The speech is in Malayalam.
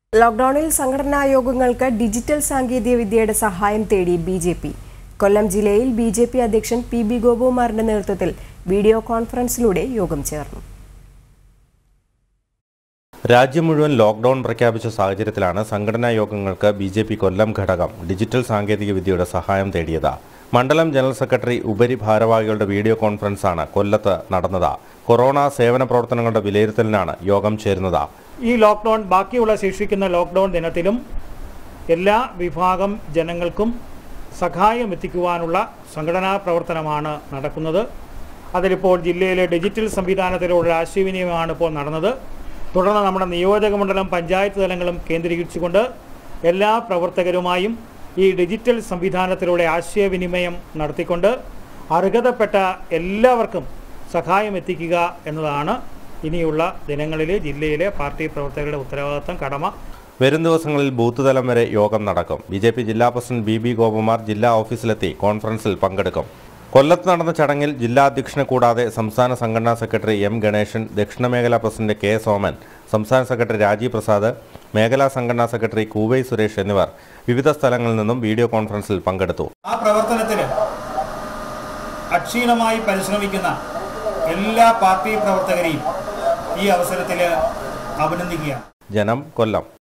ലോക്ഡൌണിൽ സംഘടനാ യോഗങ്ങൾക്ക് ഡിജിറ്റൽ സാങ്കേതിക വിദ്യയുടെ സഹായം തേടി ബി ജെ പി കൊല്ലം ജില്ലയിൽ ബി ജെ പി അധ്യക്ഷൻ പി ബി ഗോപകുമാറിന്റെ നേതൃത്വത്തിൽ വീഡിയോ കോൺഫറൻസിലൂടെ യോഗം ചേർന്നു രാജ്യം മുഴുവൻ ലോക്ക്ഡൌൺ പ്രഖ്യാപിച്ച സാഹചര്യത്തിലാണ് സംഘടനാ യോഗങ്ങൾക്ക് ബി ജെ പി കൊല്ലം ഘടകം ഡിജിറ്റൽ സാങ്കേതിക വിദ്യയുടെ സഹായം തേടിയത് മണ്ഡലം ജനറൽ സെക്രട്ടറി ഉപരി ഭാരവാഹികളുടെ വീഡിയോ കോൺഫറൻസാണ് കൊല്ലത്ത് നടന്നത് കൊറോണ സേവന പ്രവർത്തനങ്ങളുടെ വിലയിരുത്തലിനാണ് യോഗം ചേരുന്നത് ഈ ലോക്ക്ഡൗൺ ബാക്കിയുള്ള ശേഷിക്കുന്ന ലോക്ക്ഡൗൺ ദിനത്തിലും എല്ലാ വിഭാഗം ജനങ്ങൾക്കും സഹായം എത്തിക്കുവാനുള്ള സംഘടനാ പ്രവർത്തനമാണ് നടക്കുന്നത് അതിലിപ്പോൾ ജില്ലയിലെ ഡിജിറ്റൽ സംവിധാനത്തിലുള്ള ആശയവിനിമയമാണ് ഇപ്പോൾ നടന്നത് തുടർന്ന് നമ്മുടെ നിയോജക മണ്ഡലം പഞ്ചായത്ത് തലങ്ങളും കേന്ദ്രീകരിച്ചുകൊണ്ട് എല്ലാ പ്രവർത്തകരുമായും ഈ ഡിജിറ്റൽ സംവിധാനത്തിലൂടെ ആശയവിനിമയം നടത്തിക്കൊണ്ട് അർഹതപ്പെട്ട എല്ലാവർക്കും സഹായം എത്തിക്കുക എന്നതാണ് ഇനിയുള്ള ദിനങ്ങളിൽ ജില്ലയിലെ പാർട്ടി പ്രവർത്തകരുടെ ഉത്തരവാദിത്തം കടമ വരും ദിവസങ്ങളിൽ ബൂത്ത് തലം വരെ യോഗം നടക്കും ബി ജെ പി ജില്ലാ പ്രസിഡന്റ് ബി ബി ഗോപകുമാർ ജില്ലാ ഓഫീസിലെത്തി കോൺഫറൻസിൽ പങ്കെടുക്കും കൊല്ലത്ത് നടന്ന ചടങ്ങിൽ ജില്ലാ അധ്യക്ഷനെ കൂടാതെ സംസ്ഥാന സംഘടനാ സെക്രട്ടറി എം ഗണേശൻ ദക്ഷിണമേഖലാ പ്രസിഡന്റ് കെ സോമൻ സംസ്ഥാന സെക്രട്ടറി രാജീവ് പ്രസാദ് മേഖലാ സംഘടനാ സെക്രട്ടറി കൂവൈ സുരേഷ് എന്നിവർ വിവിധ സ്ഥലങ്ങളിൽ നിന്നും വീഡിയോ കോൺഫറൻസിൽ പങ്കെടുത്തു ആ പ്രവർത്തനത്തിന് അക്ഷീണമായി പരിശ്രമിക്കുന്ന എല്ലാ പാർട്ടി പ്രവർത്തകരെയും ഈ അവസരത്തിൽ അഭിനന്ദിക്കുകയാണ് ജനം കൊല്ലം